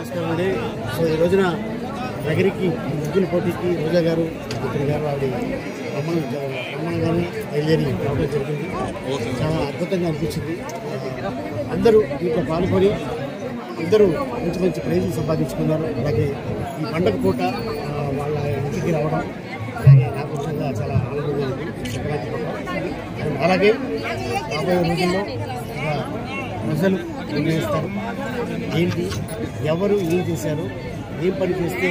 నమస్కారం అండి సో ఈ రోజున నగరికి ముగ్గుల పోటీకి రోజా గారు మంత్రి గారు ఆవిడ రమణ రమణగానే బయలుదేరి రావడం జరిగింది చాలా అద్భుతంగా అనిపించింది అందరూ దీంట్లో పాల్గొని అందరూ మంచి మంచి ప్రైజులు సంపాదించుకున్నారు అలాగే ఈ పండగ పూట ఆ, వాళ్ళ ఇంటికి రావడం అలాగే నాకు నిజంగా చాలా ఆనందంగా ఉంది సంక్రాంతి పూట అండ్ అలాగే రాబోయే రోజుల్లో ఇంకా ప్రజలు నిర్ణయిస్తారు ఏంటి ఎవరు ఏం చేశారు ఏం పని చేస్తే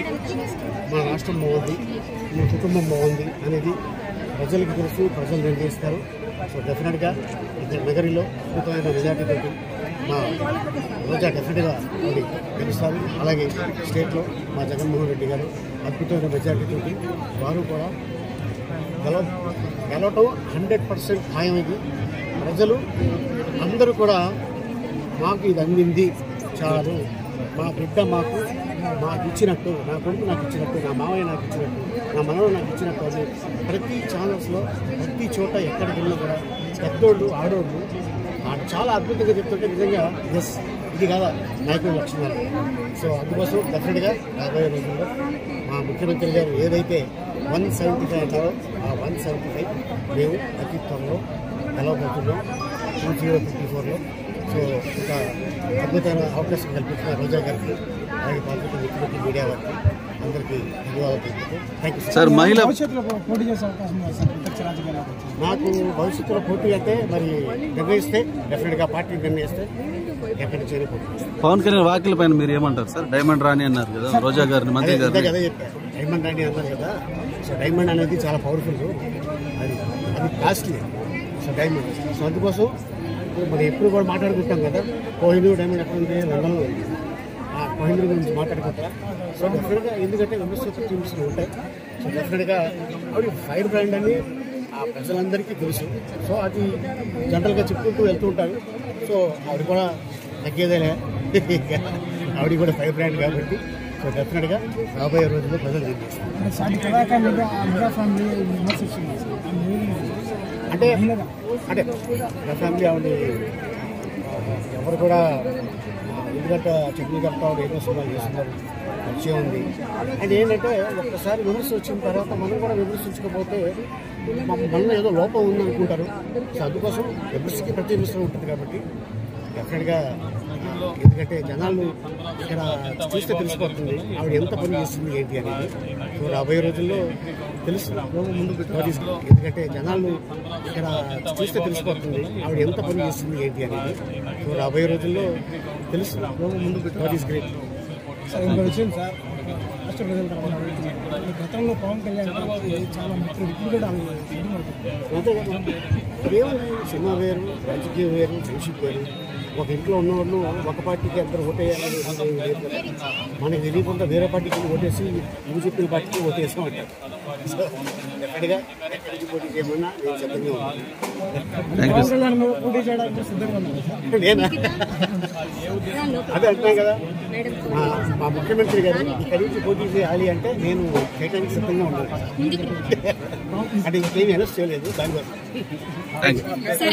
మా రాష్ట్రం బాగుంది మీ కుటుంబం బాగుంది అనేది ప్రజలకు తెలుసు ప్రజలు నిర్ణయిస్తారు సో డెఫినెట్గా ఇక్కడ నగరిలో అద్భుతమైన మెజార్టీతో మా రోజా డెఫినెట్గా ఆవిడ గెలుస్తారు అలాగే స్టేట్లో మా జగన్మోహన్ రెడ్డి గారు అద్భుతమైన మెజార్టీతో వారు కూడా గెలవ గెలవటం హండ్రెడ్ పర్సెంట్ ఖాయమైంది ప్రజలు అందరూ కూడా మాకు ఇది అందింది చాలు మా బిడ్డ మాకు మాకు ఇచ్చినట్టు నా కొడుకు నాకు ఇచ్చినట్టు నా మావయ్య నాకు ఇచ్చినట్టు నా మనవడు నాకు ఇచ్చినట్టు అని ప్రతి ఛానల్స్లో ప్రతి చోట ఎక్కడికి వెళ్ళినా కూడా పెద్దోళ్ళు ఆడోళ్ళు ఆ చాలా అద్భుతంగా చెప్తుంటే నిజంగా ఎస్ ఇది కాదా నాయకుల లక్షణాలు సో అందుకోసం డెఫినెట్గా రాబోయే రోజుల్లో మా ముఖ్యమంత్రి గారు ఏదైతే వన్ సెవెంటీ ఫైవ్ అంటారో ఆ వన్ సెవెంటీ ఫైవ్ మేము అతి త్వరలో గెలవబోతున్నాం టూ జీరో ఫిఫ్టీ ఫోర్లో సో ఒక అద్భుతమైన అవకాశం కల్పించిన రోజా గారికి అలాగే పాల్గొన్న మిత్రులకి మీడియా వారికి అందరికీ ధన్యవాదాలు తెలుపుతూ థ్యాంక్ యూ సార్ సార్ మహిళ భవిష్యత్తులో పోటీ చేసే అవకాశం ఉంది సార్ ప్రత్యక్ష రాజకీయాలకు నాకు భవిష్యత్తులో పోటీ అంటే మరి నిర్ణయిస్తే డెఫినెట్గా పార్టీ నిర్ణయిస్తే ఎక్కడి నుంచి అయినా పోటీ చేస్తాను. పవన్ కళ్యాణ్ వాకిల పైన మీరు ఏమంటారు సార్ డైమండ్ రాణి అన్నారు కదా రోజా గారిని మంత్రి అదే ఇందాక గారిని అదే చెప్పారు డైమండ్ అని అన్నారు కదా సో డైమండ్ అనేది చాలా పవర్ఫుల్ అది అది కాస్ట్లీ సో డైమండ్ సో అందుకోసం ఇప్పుడు మనం ఎప్పుడు కూడా మాట్లాడుకుంటాం కదా కోహినూర్ డైమండ్ ఎక్కడ ఉంది లండన్లో ఉంది ఆ కోహినూర్ గురించి మాట్లాడుకుంటారా సో డెఫినెట్గా ఎందుకంటే విమర్శలు టీమ్స్ ఉంటాయి సో డెఫినెట్గా ఆవిడ ఫైర్ బ్రాండ్ అని ఆ ప్రజలందరికీ తెలుసు సో అది జనరల్గా చెప్పుకుంటూ వెళ్తూ ఉంటారు సో ఆవిడ కూడా తగ్గేదేలే ఆవిడ కూడా ఫైర్ బ్రాండ్ కాబట్టి సో డెఫినెట్గా రాబోయే రోజుల్లో ప్రజలు నిర్ణయిస్తారు అంటే సాటి కళాకారులు మీద ఆ మెగా ఫ్యామిలీ విమర్శిస్తున్నారు సార్ ఆ మీరు అంటే అంటే నా ఫ్యామిలీ ఆవిడ ఎవరు కూడా ఎందుకంటే చట్నీ కడతా ఆవిడ ఏదో సినిమాలు చేస్తున్నారు పరిచయం ఉంది అండ్ ఏంటంటే ఒక్కసారి విమర్శ వచ్చిన తర్వాత మనం కూడా విమర్శించకపోతే మన మనలో ఏదో లోపం ఉంది అనుకుంటారు సో అందుకోసం విమర్శకి ప్రతి విమర్శ ఉంటుంది కాబట్టి డెఫినెట్గా ఎందుకంటే జనాలు ఇక్కడ చూస్తే తెలిసిపోతుంది ఆవిడ ఎంత పని చేస్తుంది ఏంటి అనేది సో రాబోయే రోజుల్లో తెలుసు ముందు ఎందుకంటే జనాలు ఇక్కడ చూస్తే తెలిసిపోతుంది ఆవిడ ఎంత పని చేస్తుంది ఏంటి అనేది సో రాబోయే రోజుల్లో తెలుసు ముందు గ్రేట్ సార్ ఇంకో విషయం సార్ రాష్ట్ర ప్రజల తరఫున అడుగుతున్నాను. ఈ గతంలో పవన్ కళ్యాణ్ గారికి చాలా మిత్రులు ఇప్పుడు కూడా ఆమె ఇది పడుతుంది అంతే కదా ఇదేముంది సినిమా వేరు రాజకీయం వేరు ఫ్రెండ్షిప్ వేరు ఒక ఇంట్లో ఉన్నవాళ్ళు ఒక పార్టీకి అందరూ ఓటేయాలని ఏమీ లేదు కదా మనకి తెలియకుండా వేరే పార్టీకి ఓటేసి నువ్వు చెప్పిన పార్టీకి ఓటేసామంటారు సో డెఫినెట్గా ఎక్కడి నుంచి పోటీ చేయమన్నా నేను సిద్ధంగా ఉన్నాను పవన్ కళ్యాణ్ మీద పోటీ చేయడానికి సిద్ధంగా ఉన్నారు సార్ నేనా అదే అంటున్నాను కదా మా మా ముఖ్యమంత్రి గారు ఇక్కడి నుంచి పోటీ చేయాలి అంటే నేను చేయడానికి సిద్ధంగా ఉన్నాను అంటే ఇంకేమీ అనౌన్స్ చేయలేదు దానికోసం థ్యాంక్ యూ